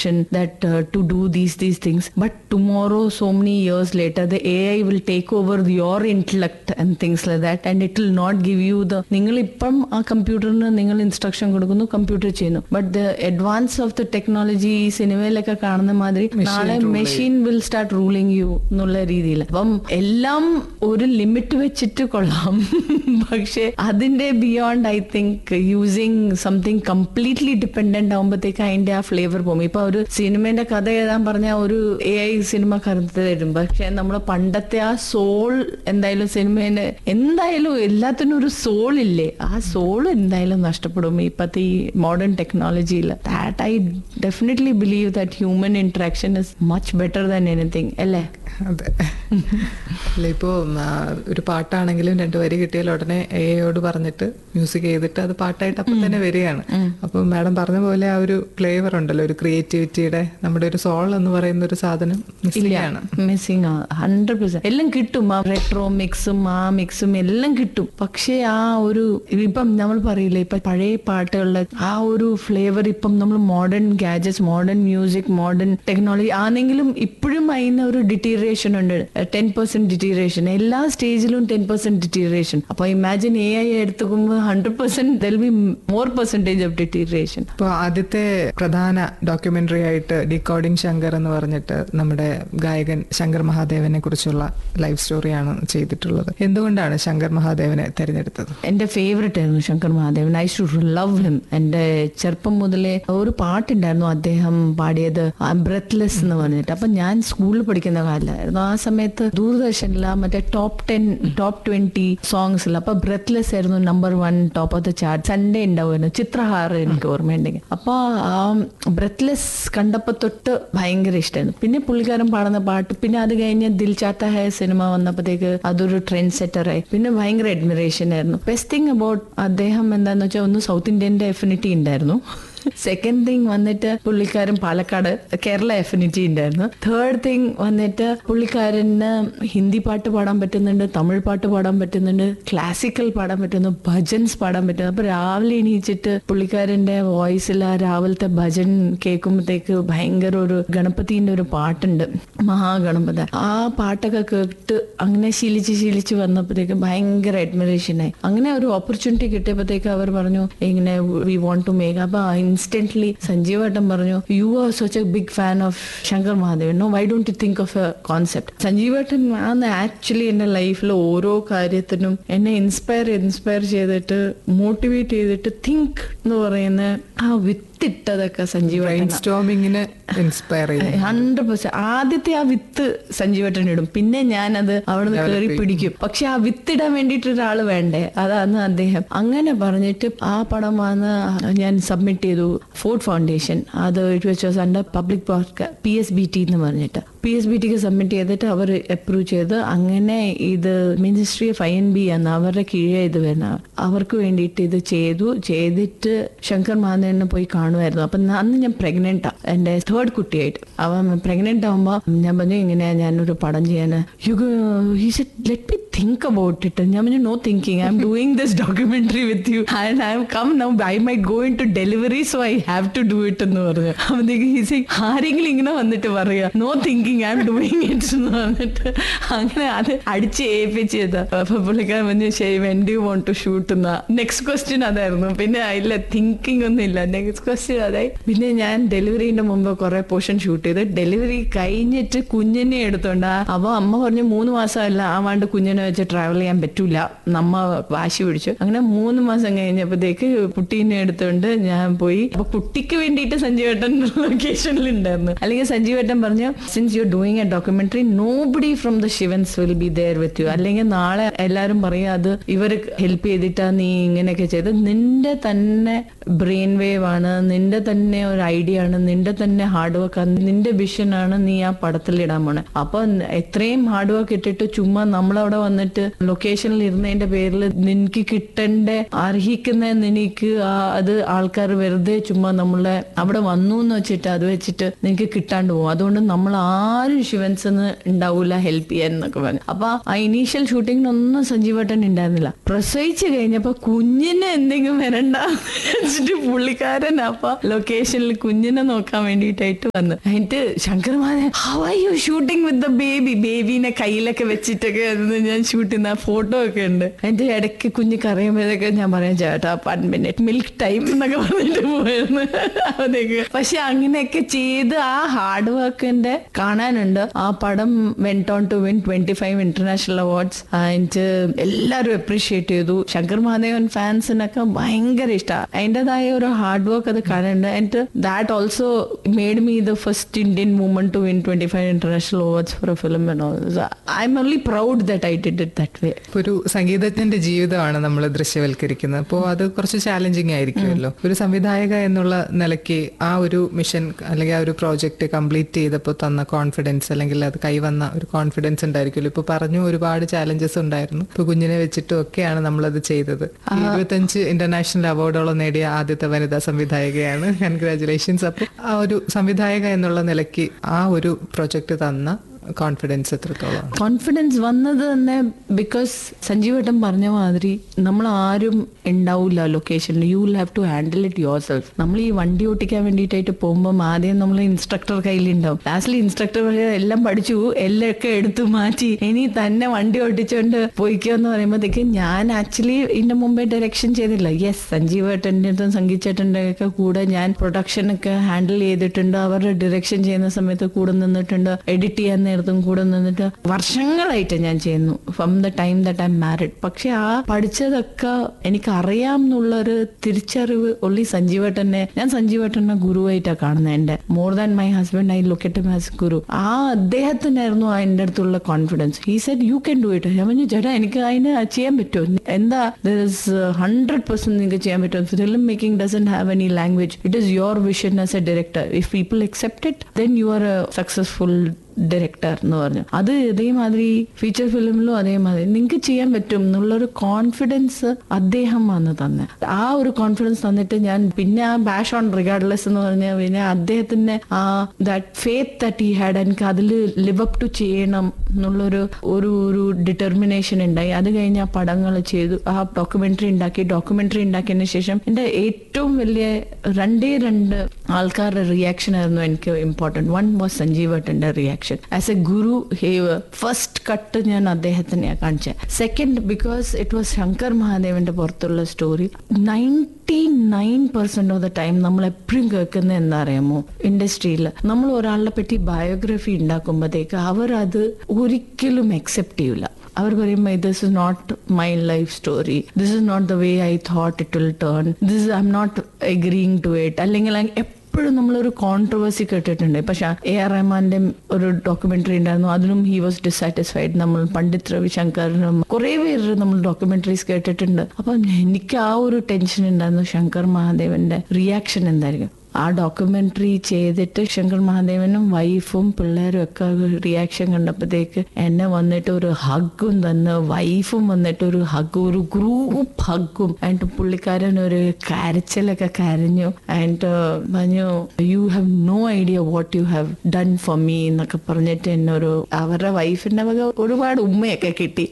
instruction that uh, to do these these things but tomorrow so many years later the ai will take over your intellect and things like that and it will not give you the നിങ്ങൾ ഇപ്പം ആ കമ്പ്യൂട്ടറിന് നിങ്ങൾ instruction കൊടുക്കുന്നു computer ചെയ്യുന്നു but the advance of the technology ഈ സിനിമയിലൊക്കെ കാണുന്ന മാതിരി നാളെ machine will start ruling you എന്നുള്ള രീതിയിൽ അപ്പം എല്ലാം ഒരു ലിമിറ്റ് വെച്ചിട്ട് കൊള്ളാം പക്ഷെ അതിന്റെ beyond I think using something completely dependent ആകുമ്പോഴത്തേക്ക് അതിന്റെ ആ ഫ്ലേവർ പോകും ഇപ്പൊ ഒരു സിനിമേന്റെ കഥ എഴുതാൻ പറഞ്ഞാൽ ഒരു എ ഐ സിനിമ കരുത്ത് തരും പക്ഷെ നമ്മൾ പണ്ടത്തെ ആ സോൾ എന്തായാലും സിനിമേന്റെ എന്തായാലും എല്ലാത്തിനും ഒരു സോൾ ഇല്ലേ ആ സോൾ എന്തായാലും നഷ്ടപ്പെടും ഇപ്പത്തെ ഈ മോഡേൺ ടെക്നോളജിയിൽ that I definitely believe that human interaction is much better than anything അല്ലേ അതെ അല്ല ഇപ്പോ ആ, ഒരു പാട്ടാണെങ്കിലും രണ്ടു വരി കിട്ടിയാൽ ഉടനെ എയോട് പറഞ്ഞിട്ട് മ്യൂസിക് ചെയ്തിട്ട് അത് പാട്ടായിട്ട് അപ്പം തന്നെ വരികയാണ് അപ്പൊ മാഡം പറഞ്ഞ പോലെ ആ ഒരു ഫ്ലേവർ ഉണ്ടല്ലോ ഒരു ക്രിയേറ്റിവിറ്റിയുടെ നമ്മുടെ ഒരു സോൾ എന്ന് പറയുന്ന ഒരു സാധനം മിസ്സിംഗ് ആണ് മിസ്സിങ് ഹൺഡ്രഡ് പെർസെന്റ് എല്ലാം കിട്ടും ആ റെട്രോ മിക്സും ആ മിക്സും എല്ലാം കിട്ടും പക്ഷേ ആ ഒരു ഇപ്പം നമ്മൾ പറയില്ലേ ഇപ്പൊ പഴയ പാട്ടുകളുടെ ആ ഒരു ഫ്ലേവർ ഇപ്പം നമ്മൾ modern gadgets modern music modern technology ആണെങ്കിലും ഇപ്പോഴും അതിന് ഒരു ഡിറ്റീറിയേഷൻ ഉണ്ട് ടെൻ പെർസെന്റ് ഡിറ്റീറിയേഷൻ എല്ലാ സ്റ്റേജിലും ടെൻ പെർസെന്റ് ഡിറ്റീറിയേഷൻ അപ്പൊ ഇമാജിൻ എ ഐ എടുത്തുക്കുമ്പോൾ hundred percent there'll be more percentage of deterioration ഇപ്പോൾ ആദ്യത്തെ പ്രധാന ഡോക്യുമെന്ററി ആയിട്ട് ഡീകോഡിംഗ് ശങ്കർ എന്ന് പറഞ്ഞിട്ട് നമ്മുടെ ഗായകൻ ശങ്കർ മഹാദേവനെ കുറിച്ചുള്ള ലൈഫ് സ്റ്റോറിയാണ് ചെയ്തിട്ടുള്ളത് എന്തുകൊണ്ടാണ് ശങ്കർ മഹാദേവനെ തിരഞ്ഞെടുത്തത് എന്റെ ഫേവറേറ്റ് ആയിരുന്നു Shankar Mahadevan I should love him എന്റെ ചെറുപ്പം മുതലേ ഒരു പാട്ടുണ്ടായിരുന്നു അദ്ദേഹം പാടിയത് ബ്രെത്ത്ലെസ് എന്ന് പറഞ്ഞിട്ട് അപ്പൊ ഞാൻ സ്കൂളിൽ പഠിക്കുന്ന കാലമായിരുന്നു ആ സമയത്ത് ദൂരദർശനില മറ്റേ ടോപ്പ് ടെൻ ടോപ്പ് ട്വന്റി സോങ്സിൽ അപ്പൊ ബ്രെത്ത്ലെസ് ആയിരുന്നു number one top of the chart Sunday ഉണ്ടാവുമായിരുന്നു ചിത്രഹാർ എനിക്ക് ഓർമ്മയുണ്ടെങ്കിൽ അപ്പൊ ആ ബ്രെത്ത്ലെസ് കണ്ടപ്പോ തൊട്ട് ഭയങ്കര ഇഷ്ടമായിരുന്നു പിന്നെ പുള്ളിക്കാരൻ പാടുന്ന പാട്ട് പിന്നെ അത് കഴിഞ്ഞ് ദിൽ ചാത്ത ഹേ സിനിമ വന്നപ്പോഴത്തേക്ക് അതൊരു ട്രെൻഡ് സെറ്ററായി പിന്നെ ഭയങ്കര അഡ്മിറേഷൻ ആയിരുന്നു ബെസ്റ്റ് തിങ് അബൌട്ട് അദ്ദേഹം എന്താന്ന് വെച്ചാൽ ഒന്ന് സൗത്ത് ഇന്ത്യന്റെ എഫിനിറ്റി ഉണ്ടായിരുന്നു സെക്കൻഡ് തിങ് വന്നിട്ട് പുള്ളിക്കാരൻ പാലക്കാട് കേരള എഫിനിറ്റി ഉണ്ടായിരുന്നു തേർഡ് തിങ് വന്നിട്ട് പുള്ളിക്കാരന് ഹിന്ദി പാട്ട് പാടാൻ പറ്റുന്നുണ്ട് തമിഴ് പാട്ട് പാടാൻ പറ്റുന്നുണ്ട് ക്ലാസിക്കൽ പാടാൻ പറ്റുന്നു ഭജൻസ് പാടാൻ പറ്റുന്നു അപ്പൊ രാവിലെ എണീച്ചിട്ട് പുള്ളിക്കാരന്റെ വോയിസിൽ ആ രാവിലത്തെ ഭജൻ കേൾക്കുമ്പോഴത്തേക്ക് ഭയങ്കര ഒരു ഗണപതിന്റെ ഒരു പാട്ടുണ്ട് മഹാഗണപതി ആ പാട്ടൊക്കെ കേട്ട് അങ്ങനെ ശീലിച്ച് ശീലിച്ച് വന്നപ്പോഴത്തേക്ക് ഭയങ്കര admiration ആയി അങ്ങനെ ഒരു ഓപ്പർച്യൂണിറ്റി കിട്ടിയപ്പോഴത്തേക്ക് അവർ പറഞ്ഞു ഇങ്ങനെ വി വോണ്ട് ടു മേക്ക് അപ്പൊ ഇൻസ്റ്റന്റ്ലി സഞ്ജീവ് ഏട്ടൻ പറഞ്ഞു you are such a big fan of Shankar Mahadevan no why don't you think of a concept Sanjeev ഏട്ടൻ ആണ് ആക്ച്വലി എന്റെ ലൈഫിൽ ഓരോ കാര്യത്തിനും എന്നെ ഇൻസ്പയർ ഇൻസ്പയർ ചെയ്തിട്ട് മോട്ടിവേറ്റ് ചെയ്തിട്ട് തിങ്ക് എന്ന് പറയുന്ന ആ വിത്തിട്ടതൊക്കെ സഞ്ജീവ് ബ്രെയിൻ ഏട്ടനാ. സ്റ്റോമിങ്ങിന് ഇൻസ്പയർ ചെയ്തു ഹൺഡ്രഡ് പെർസെന്റ് ആദ്യത്തെ ആ വിത്ത് സഞ്ജീവട്ടൻ ഇടും പിന്നെ ഞാനത് അവിടുന്ന് Develop കയറി ചെയ്യും. പിടിക്കും പക്ഷെ ആ വിത്തിടാൻ വേണ്ടിയിട്ട് ഒരാൾ വേണ്ടേ അതാണ് അദ്ദേഹം അങ്ങനെ പറഞ്ഞിട്ട് ആ പടം വന്ന് ഞാൻ സബ്മിറ്റ് ചെയ്തു ഫോർഡ് ഫൗണ്ടേഷൻ അത് ഇറ്റ് വെച്ച് under public P S B T എന്ന് പറഞ്ഞിട്ട് പി എസ് ബി ടിക്ക് സബ്മിറ്റ് ചെയ്തിട്ട് അവർ അപ്രൂവ് ചെയ്ത് അങ്ങനെ ഇത് ministry of I and B ആണ് അവരുടെ കീഴേ ഇത് വരുന്ന അവർക്ക് വേണ്ടിയിട്ട് ഇത് ചെയ്തു ചെയ്തിട്ട് ശങ്കർ മഹാദേവനെ പോയി കാണുമായിരുന്നു അപ്പൊ അന്ന് ഞാൻ പ്രഗ്നന്റ് എന്റെ തേർഡ് കുട്ടിയായിട്ട് അവൻ പ്രഗ്നന്റ് ആവുമ്പോ ഞാൻ പറഞ്ഞു ഇങ്ങനെ ഞാനൊരു പടം ചെയ്യാൻ you let me think about it ഞാൻ പറഞ്ഞു no thinking I'm doing this documentary with you and I'm come now I might go into delivery so I have to do it എന്ന് പറഞ്ഞു അപ്പോഴത്തേക്ക് easy ആരെങ്കിലും ഇങ്ങനെ വന്നിട്ട് പറയുക no thinking I'm doing it എന്ന് പറഞ്ഞിട്ട് അങ്ങനെ അത് അടിച്ച് ഏൽപ്പിച്ചത് അപ്പൊ പുള്ളിക്കാരൻ പറഞ്ഞു ശരി when do want to shoot എന്ന നെക്സ്റ്റ് ക്വസ്റ്റ്യൻ അതായിരുന്നു പിന്നെ ഇല്ല തിങ്കിങ് ഒന്നും ഇല്ല നെക്സ്റ്റ് ക്വസ്റ്റ്യൻ അതായി പിന്നെ ഞാൻ ഡെലിവറിന്റെ മുമ്പ് കുറെ പോർഷൻ ഷൂട്ട് ചെയ്ത് ഡെലിവറി കഴിഞ്ഞിട്ട് കുഞ്ഞിനെ എടുത്തോണ്ട് അപ്പൊ അമ്മ പറഞ്ഞു മൂന്ന് മാസമല്ല ആവാണ്ട് കുഞ്ഞിനെ വെച്ച് ട്രാവൽ ചെയ്യാൻ പറ്റൂല നമ്മ വാശി പിടിച്ചു അങ്ങനെ മൂന്ന് മാസം കഴിഞ്ഞപ്പോഴത്തേക്ക് കുട്ടീനെ എടുത്തോണ്ട് ഞാൻ പോയി അപ്പൊ കുട്ടിക്ക് വേണ്ടിയിട്ട് സഞ്ജീവേട്ടൻ ലൊക്കേഷനിൽ ഉണ്ടായിരുന്നു അല്ലെങ്കിൽ സഞ്ജീവേട്ടൻ പറഞ്ഞു since you doing a documentary nobody from the Sivan's will be there with you അല്ലെങ്കിൽ നാളെ എല്ലാരും പറയാ അത് ഇവർ ഹെൽപ്പ് ചെയ്തിട്ടാ നീ ഇങ്ങനെയൊക്കെ ചെയ്ത് നിന്റെ തന്നെ ബ്രെയിൻ വേവ് ആണ് നിന്റെ തന്നെ ഒരു ഐഡിയ ആണ് നിന്റെ തന്നെ ഹാർഡ് വർക്ക് ആണ് നിന്റെ വിഷൻ ആണ് നീ ആ പടത്തിൽ ഇടാൻ പോണേ അപ്പൊ എത്രയും ഹാർഡ് വർക്ക് ഇട്ടിട്ട് ചുമ്മാ നമ്മളവിടെ വന്ന് വന്നിട്ട് ലൊക്കേഷനിൽ ഇരുന്നതിന്റെ പേരിൽ നിനക്ക് കിട്ടേണ്ട അർഹിക്കുന്ന നിനക്ക് ആ- അത് ആൾക്കാർ വെറുതെ ചുമ്മാ നമ്മളെ അവിടെ വന്നു എന്ന് വെച്ചിട്ട് അത് വെച്ചിട്ട് നിനക്ക് കിട്ടാണ്ട് പോകും അതുകൊണ്ട് നമ്മൾ ആരും ശിവൻസ് ഉണ്ടാവൂല ഹെൽപ്പ് ചെയ്യാൻ എന്നൊക്കെ പറഞ്ഞു അപ്പൊ ആ ഇനീഷ്യൽ ഷൂട്ടിങ്ങിനൊന്നും സഞ്ജീവേട്ടൻ ഉണ്ടായിരുന്നില്ല പ്രസവിച്ചു കഴിഞ്ഞപ്പോ കുഞ്ഞിനെ എന്തെങ്കിലും വരണ്ട വെച്ചിട്ട് പുള്ളിക്കാരൻ അപ്പൊ ലൊക്കേഷനിൽ കുഞ്ഞിനെ നോക്കാൻ വേണ്ടിയിട്ടായിട്ട് വന്നു എന്നിട്ട് Shankar Madhavan how are you shooting with the baby ബേബീനെ കയ്യിലൊക്കെ വെച്ചിട്ടൊക്കെ ഇരുന്ന് ഞാൻ ഷൂട്ട് ചെയ്യുന്ന ഫോട്ടോ ഒക്കെ ഉണ്ട് എന്റെ ഇടയ്ക്ക് കുഞ്ഞ് കറിയുമ്പോഴൊക്കെ ഞാൻ പറയാം ചേട്ടാ വൺ മിനിറ്റ് മിൽക്ക് ടൈം എന്നൊക്കെ പറഞ്ഞിട്ട് പോയിരുന്നു അതൊക്കെ പക്ഷെ അങ്ങനെയൊക്കെ ചെയ്ത് ആ ഹാർഡ് വർക്കിന്റെ കാണാനുണ്ട് ആ പടം went on to win twenty five international awards എന്നിട്ട് എല്ലാവരും അപ്രീഷിയേറ്റ് ചെയ്തു ശങ്കർ മഹാദേവൻ ഫാൻസിനൊക്കെ ഭയങ്കര ഇഷ്ടമാണ് അതിൻ്റെതായ ഒരു ഹാർഡ് വർക്ക് അത് കാണാനുണ്ട് എന്നിട്ട് that also made me the first Indian woman to win twenty five international awards for a film I'm only proud that I did it that way ഇപ്പൊ ഒരു സംഗീതജ്ഞന്റെ ജീവിതമാണ് നമ്മൾ ദൃശ്യവൽക്കരിക്കുന്നത് അപ്പോൾ അത് കുറച്ച് ചാലഞ്ചിങ് ആയിരിക്കുമല്ലോ ഒരു സംവിധായക എന്നുള്ള നിലയ്ക്ക് ആ ഒരു മിഷൻ അല്ലെങ്കിൽ ആ ഒരു പ്രോജക്റ്റ് കംപ്ലീറ്റ് ചെയ്തപ്പോൾ തന്ന കോൺഫിഡൻസ് അല്ലെങ്കിൽ അത് കൈവന്ന ഒരു കോൺഫിഡൻസ് ഉണ്ടായിരിക്കുമല്ലോ ഇപ്പൊ പറഞ്ഞു ഒരുപാട് ചാലഞ്ചസ് ഉണ്ടായിരുന്നു ഇപ്പൊ കുഞ്ഞിനെ വെച്ചിട്ടും ഒക്കെയാണ് നമ്മളത് ചെയ്തത് ഇരുപത്തഞ്ച് ഇന്റർനാഷണൽ അവാർഡോളം നേടിയ ആദ്യത്തെ വനിതാ സംവിധായകയാണ് കൺഗ്രാചുലേഷൻസ് അപ്പൊ ആ ഒരു സംവിധായക എന്നുള്ള നിലയ്ക്ക് ആ ഒരു പ്രൊജക്ട് തന്ന കോൺഫിഡൻസ് എത്രത്തോളം കോൺഫിഡൻസ് വന്നത് തന്നെ ബിക്കോസ് സഞ്ജീവ് ഏട്ടൻ പറഞ്ഞ മാതിരി നമ്മൾ ആരും ഉണ്ടാവില്ല ലൊക്കേഷനിൽ you will have to handle it yourself നമ്മൾ ഈ വണ്ടി ഓട്ടിക്കാൻ വേണ്ടിയിട്ടായിട്ട് പോകുമ്പോൾ ആദ്യം നമ്മൾ ഇൻസ്ട്രക്ടർ കയ്യിലുണ്ടാവും ലാസ്റ്റിൽ ഇൻസ്ട്രക്ടർ എല്ലാം പഠിച്ചു എല്ലാം ഒക്കെ എടുത്തു മാറ്റി ഇനി തന്നെ വണ്ടി ഓട്ടിച്ചുകൊണ്ട് പോയിക്കോ എന്ന് പറയുമ്പോഴത്തേക്ക് ഞാൻ ആക്ച്വലി ഇതിന്റെ മുമ്പേ ഡയറക്ഷൻ ചെയ്തില്ല യെസ് സഞ്ജീവ് ഏട്ടൻ്റെ അടുത്തും സംഗീത് ചേട്ടൻ്റെ ഒക്കെ കൂടെ ഞാൻ പ്രൊഡക്ഷൻ ഒക്കെ ഹാൻഡിൽ ചെയ്തിട്ടുണ്ട് അവരുടെ ഡയറക്ഷൻ ചെയ്യുന്ന സമയത്ത് കൂടെ നിന്നിട്ടുണ്ട് എഡിറ്റ് ചെയ്യാൻ നേരത്തും കൂടെ നിന്നിട്ട് വർഷങ്ങളായിട്ട് ഞാൻ ചെയ്യുന്നു from the time that I married പക്ഷെ ആ പഠിച്ചതൊക്കെ എനിക്ക് അറിയാം എന്നുള്ളൊരു തിരിച്ചറിവ് ഒള്ളി സഞ്ജീവേട്ടനെ ഞാൻ സഞ്ജീവേട്ടനെ ഗുരുവായിട്ടാണ് കാണുന്നത് എന്റെ more than my husband I look at as guru ആ അദ്ദേഹത്തിനായിരുന്നു ആ എൻ്റെ അടുത്തുള്ള confidence he said you can do it ഞാൻ പറഞ്ഞു ചേട്ടാ എനിക്ക് അതിന് ചെയ്യാൻ പറ്റുമോ എന്താ ഹൺഡ്രഡ് പെർസെന്റ് നിങ്ങൾക്ക് ചെയ്യാൻ പറ്റും film making doesn't have any language it is your vision as a director if people accept it then you are a successful director എന്ന് പറഞ്ഞു അത് ഇതേമാതിരി ഫീച്ചർ ഫിലിമിലും അതേമാതിരി നിങ്ങൾക്ക് ചെയ്യാൻ പറ്റും എന്നുള്ളൊരു കോൺഫിഡൻസ് അദ്ദേഹം വന്ന് തന്നെ ആ ഒരു കോൺഫിഡൻസ് തന്നിട്ട് ഞാൻ പിന്നെ ആ ബാഷ് ഓൺ റിഗാർഡ്ലെസ് എന്ന് പറഞ്ഞ പിന്നെ അദ്ദേഹത്തിന്റെ ആ that faith that he had എനിക്ക് അതിൽ ലിവ് അപ്പ് ടു ചെയ്യണം എന്നുള്ളൊരു ഒരു ഒരു ഡിറ്റർമിനേഷൻ ഉണ്ടായി അത് കഴിഞ്ഞ് ആ പടങ്ങൾ ചെയ്തു ആ ഡോക്യുമെന്ററി ഉണ്ടാക്കി ഡോക്യുമെന്ററി ഉണ്ടാക്കിയതിന് ശേഷം എന്റെ ഏറ്റവും വലിയ രണ്ടേ രണ്ട് ആൾക്കാരുടെ റിയാക്ഷൻ ആയിരുന്നു എനിക്ക് ഇമ്പോർട്ടൻറ്റ് വൺ വാസ് സഞ്ജീവ് ഏട്ടന്റെ reaction as a guru have first cut ഞാൻ അദ്ദേഹത്തിനെയാണ് കാണിച്ചത് second because it was Shankar മഹാദേവന്റെ പുറത്തുള്ള story ninety nine percent of the time നമ്മൾ എപ്പോഴും കേൾക്കുന്ന എന്താ അറിയാമോ ഇൻഡസ്ട്രിയിൽ നമ്മൾ ഒരാളുടെ പറ്റി ബയോഗ്രഫി ഉണ്ടാക്കുമ്പോഴത്തേക്ക് അവർ അത് ഒരിക്കലും അക്സെപ്റ്റ് ചെയ്യില്ല അവർ പറയുമ്പോൾ this is not my life story this is not the way I thought it will turn this I'm not agreeing to it അല്ലെങ്കിൽ എപ്പോഴും നമ്മളൊരു കോൺട്രവേഴ്സി കേട്ടിട്ടുണ്ട് പക്ഷെ എ ആർ റഹ്മാന്റെ ഒരു ഡോക്യുമെന്ററി ഉണ്ടായിരുന്നു അതിനും ഹി വാസ് ഡിസാറ്റിസ്ഫൈഡ് നമ്മൾ പണ്ഡിറ്റ് രവിശങ്കറിനും കുറെ പേര് നമ്മൾ ഡോക്യുമെന്ററീസ് കേട്ടിട്ടുണ്ട് അപ്പൊ എനിക്ക് ആ ഒരു ടെൻഷൻ ഉണ്ടായിരുന്നു ശങ്കർ മഹാദേവന്റെ റിയാക്ഷൻ എന്തായിരിക്കും ആ ഡോക്യുമെന്ററി ചെയ്തിട്ട് ശങ്കർ മഹാദേവനും വൈഫും പിള്ളേരും ഒക്കെ റിയാക്ഷൻ കണ്ടപ്പോഴത്തേക്ക് എന്നെ വന്നിട്ട് ഒരു ഹഗ്ഗും തന്ന് വൈഫും വന്നിട്ട് ഒരു ഹഗ് ഒരു ഗ്രൂപ്പ് ഹഗ്ഗും എന്നിട്ട് പുള്ളിക്കാരൻ ഒരു കരച്ചിലൊക്കെ കരഞ്ഞു എന്നിട്ട് പറഞ്ഞു you have no idea what you have done for me എന്നൊക്കെ പറഞ്ഞിട്ട് എന്നെ ഒരു അവരുടെ വൈഫിന്റെ വക ഒരുപാട് ഉമ്മയൊക്കെ കിട്ടി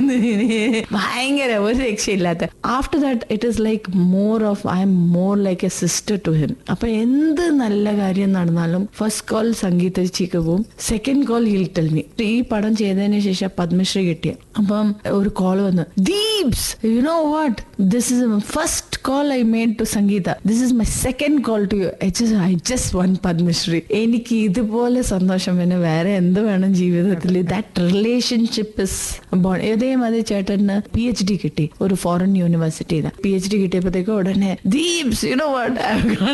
ഭയങ്കര ഒരു രക്ഷയില്ലാത്ത after that it is like more of I'm more like a sister to him അപ്പൊ എന്ത് നല്ല കാര്യം നടന്നാലും ഫസ്റ്റ് കോൾ സംഗീത ചേച്ചിക്ക് പോവും second call he'll tell me ഈ പടം ചെയ്തതിന് ശേഷം പത്മശ്രീ കിട്ടിയ അപ്പം ഒരു കോൾ വന്നു Deeps you know what this is first call I made to Sangeetha this is my second call to you I just won Padmashri എനിക്ക് ഇതുപോലെ സന്തോഷം പിന്നെ വേറെ എന്ത് വേണം ജീവിതത്തിൽ ദാറ്റ് റിലേഷൻഷിപ്പ് ഇസ് ബോൺ ഇതേമാതിരി ചേട്ടന് പി എച്ച് ഡി കിട്ടി ഒരു ഫോറിൻ യൂണിവേഴ്സിറ്റിയിൽ പി എച്ച് ഡി കിട്ടിയപ്പോഴത്തേക്ക് ഉടനെ Deeps you know what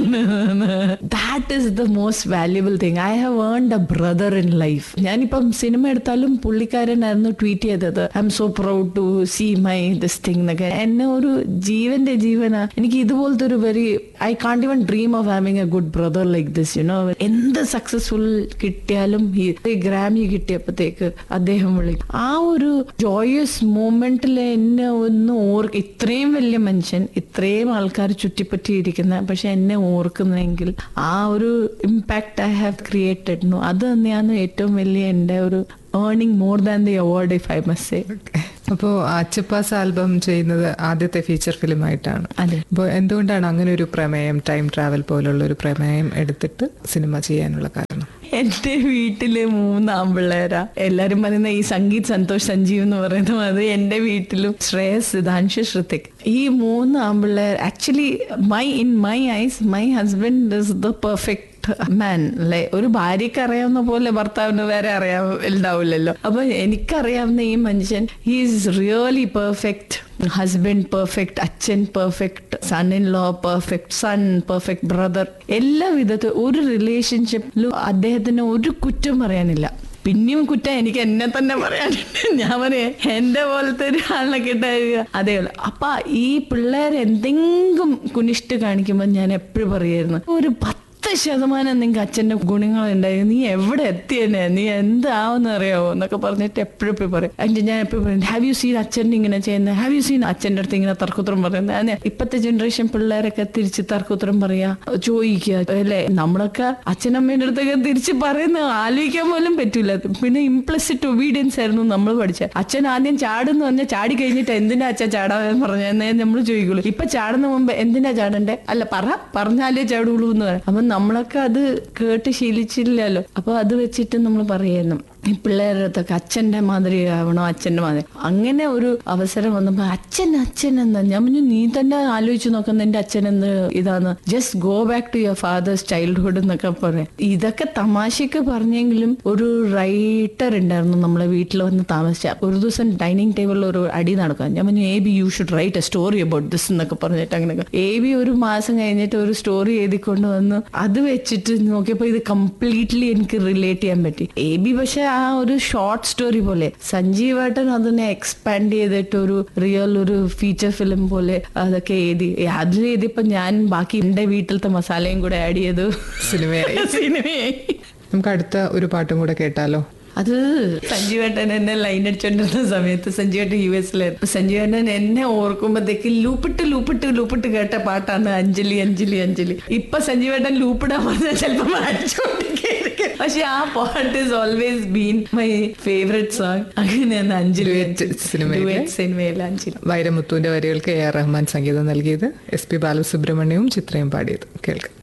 that is the most valuable thing I have earned a brother in life ഞാനിപ്പം സിനിമ എടുത്താലും പുള്ളിക്കാരനായിരുന്നു ട്വീറ്റ് ചെയ്തത് I'm so proud to see my this thing എന്നൊക്കെ എന്നെ ഒരു ജീവന്റെ ജീവനാ എനിക്ക് ഇതുപോലത്തെ ഒരു very I can't even dream of having a good brother like this you know എന്ത് സക്സസ്ഫുൾ കിട്ടിയാലും ഈ ഗ്രാമി കിട്ടിയപ്പോഴത്തേക്ക് അദ്ദേഹം വിളിക്കും ആ ഒരു ജോയസ് മൂമെന്റിൽ എന്നെ ഒന്ന് ഓർ ഇത്രയും വലിയ മനുഷ്യൻ ഇത്രയും ആൾക്കാർ ചുറ്റിപ്പറ്റിയിരിക്കുന്ന പക്ഷെ എന്നെ ഓർക്കുന്നെങ്കിൽ ആ ഒരു impact I have created no അത് തന്നെയാണ് ഏറ്റവും വലിയ എൻ്റെ ഒരു earning more than the award if I must say അപ്പോൾ അച്ചപ്പാസ് ആൽബം ചെയ്യുന്നത് ആദ്യത്തെ ഫീച്ചർ ഫിലിം ആയിട്ടാണ് അതെ അപ്പോൾ എന്തുകൊണ്ടാണ് അങ്ങനെ ഒരു പ്രമേയം ടൈം ട്രാവൽ പോലുള്ള ഒരു പ്രമേയം എടുത്തിട്ട് സിനിമ ചെയ്യാനുള്ള കാരണം എന്റെ വീട്ടില് മൂന്ന് ആമ്പിള്ളേരാ എല്ലാരും പറയുന്ന ഈ സംഗീത് സന്തോഷ് സഞ്ജീവ് എന്ന് പറയുന്നത് അത് എന്റെ വീട്ടിലും ശ്രേയസ് സിദ്ധാംശു ശ്രുതിക് ഈ മൂന്ന് ആമ്പിള്ളേർ actually my in my eyes my husband is the perfect man അല്ലെ ഒരു ഭാര്യക്ക് അറിയാവുന്ന പോലെ ഭർത്താവിന് വേറെ അറിയാ ഉണ്ടാവില്ലല്ലോ അപ്പൊ എനിക്കറിയാവുന്ന ഈ മനുഷ്യൻ he's really perfect husband perfect അച്ഛൻ perfect son in law perfect son perfect brother എല്ലാ വിധത്തിൽ ഒരു റിലേഷൻഷിപ്പിലും അദ്ദേഹത്തിന് ഒരു കുറ്റം പറയാനില്ല പിന്നെയും കുറ്റം എനിക്ക് എന്നെ തന്നെ പറയാനുണ്ട് ഞാൻ പറയാം എന്റെ പോലത്തെ ഒരാളിനെ കിട്ടാ അതേ ഉള്ളു അപ്പൊ ഈ പിള്ളേർ എന്തെങ്കിലും കുനിഷ്ട് കാണിക്കുമ്പോൾ ഞാൻ എപ്പോഴും പറയായിരുന്നു ഒരു പത്ത് ശതമാനം നിങ്ങൾക്ക് അച്ഛന്റെ ഗുണങ്ങൾ ഉണ്ടായി നീ എവിടെ എത്തിയെന്നെ നീ എന്താവെന്ന് അറിയാവോ എന്നൊക്കെ പറഞ്ഞിട്ട് എപ്പോഴും എപ്പോഴും പറയും അതിന്റെ ഞാൻ എപ്പോഴും പറയും ഹാവ് യു സീൻ അച്ഛൻ ഇങ്ങനെ ചെയ്യുന്നത് ഹാവ് യു സീൻ അച്ഛൻ്റെ അടുത്ത് ഇങ്ങനെ തർക്കുത്തരം പറയുന്നത് അതെ ഇപ്പത്തെ ജനറേഷൻ പിള്ളേരൊക്കെ തിരിച്ച് തർക്കുത്തരം പറയാ ചോദിക്കുക അല്ലേ നമ്മളൊക്കെ അച്ഛനമ്മേന്റെ അടുത്തൊക്കെ തിരിച്ച് പറയുന്ന ആലോചിക്കാൻ പോലും പറ്റൂല പിന്നെ ഇംപ്ലസിറ്റ് ഒബീഡിയൻസ് ആയിരുന്നു നമ്മൾ പഠിച്ചത് അച്ഛൻ ആദ്യം ചാടുന്നു പറഞ്ഞാൽ ചാടി കഴിഞ്ഞിട്ട് എന്തിനാ അച്ഛൻ ചാടാന്ന് പറഞ്ഞേ നമ്മൾ ചോദിക്കുള്ളൂ ഇപ്പൊ ചാടുന്ന മുമ്പ് എന്തിനാ ചാടണ്ടേ അല്ല പറ പറഞ്ഞാലേ ചാടുള്ളൂ എന്ന് പറയാം അപ്പൊ നമ്മളൊക്കെ അത് കേട്ട് ശീലിച്ചില്ലല്ലോ അപ്പൊ അത് വെച്ചിട്ട് നമ്മൾ പറയായിരുന്നു ഈ പിള്ളേരുടെ അടുത്തൊക്കെ അച്ഛന്റെ മാതിരി ആവണോ അച്ഛന്റെ മാതിരി അങ്ങനെ ഒരു അവസരം വന്നപ്പോ അച്ഛൻ അച്ഛൻ എന്താ ഞാൻ പറഞ്ഞു നീ തന്നെ ആലോചിച്ച് നോക്കുന്ന എന്റെ അച്ഛൻ എന്ത് ഇതാന്ന് just go back to your father's childhood എന്നൊക്കെ പറയാം ഇതൊക്കെ തമാശക്ക് പറഞ്ഞെങ്കിലും ഒരു റൈറ്റർ ഉണ്ടായിരുന്നു നമ്മളെ വീട്ടിൽ വന്ന് താമസിച്ച ഒരു ദിവസം ഡൈനിങ് ടേബിളിൽ ഒരു അടി നടക്കാം ഞാൻ പറഞ്ഞു A B you should write a story about this എന്നൊക്കെ പറഞ്ഞിട്ട് അങ്ങനെ എ ബി ഒരു മാസം കഴിഞ്ഞിട്ട് ഒരു സ്റ്റോറി എഴുതിക്കൊണ്ട് വന്ന് അത് വെച്ചിട്ട് നോക്കിയപ്പോൾ ഇത് കംപ്ലീറ്റ്ലി എനിക്ക് റിലേറ്റ് ചെയ്യാൻ പറ്റി എ ബി പക്ഷെ ആ ഒരു ഷോർട്ട് സ്റ്റോറി പോലെ സഞ്ജീവേട്ടൻ അതിനെ എക്സ്പാൻഡ് ചെയ്തിട്ട് ഒരു റിയൽ ഒരു ഫീച്ചർ ഫിലിം പോലെ അതൊക്കെ എഴുതി അതിൽ എഴുതിയപ്പോ ഞാൻ ബാക്കി എന്റെ വീട്ടിലത്തെ മസാലയും കൂടെ ആഡ് ചെയ്തു സിനിമയായി സിനിമയായി നമുക്ക് അടുത്ത ഒരു പാട്ടും കൂടെ കേട്ടാലോ അത് സഞ്ജീവേട്ടൻ എന്നെ ലൈൻ അടിച്ചോണ്ടിരുന്ന സമയത്ത് സഞ്ജീവേട്ടൻ യു എസിലായിരുന്നു സഞ്ജീവേട്ടൻ എന്നെ ഓർക്കുമ്പോഴത്തേക്ക് ലൂപ്പിട്ട് ലൂപ്പിട്ട് ലൂപ്പിട്ട് കേട്ട പാട്ടാണ് അഞ്ജലി അഞ്ജലി അഞ്ജലി ഇപ്പൊ സഞ്ജീവേട്ടൻ ലൂപ്പിടാൻ പറഞ്ഞാൽ ചിലപ്പോൾ അടിച്ചോണ്ടിരിക്കും പക്ഷെ ആ പാട്ട് is always been my favourite song അങ്ങനെയാണ് അഞ്ജലി Duet സിനിമയിലെ? Duet സിനിമയിലെ അഞ്ജലി വൈരമുത്തുവിന്റെ വരികൾക്ക് എ ആർ റഹ്മാൻ സംഗീതം നൽകിയത് എസ് പി ബാലസുബ്രഹ്മണ്യവും ചിത്രയും പാടിയത് കേൾക്കാം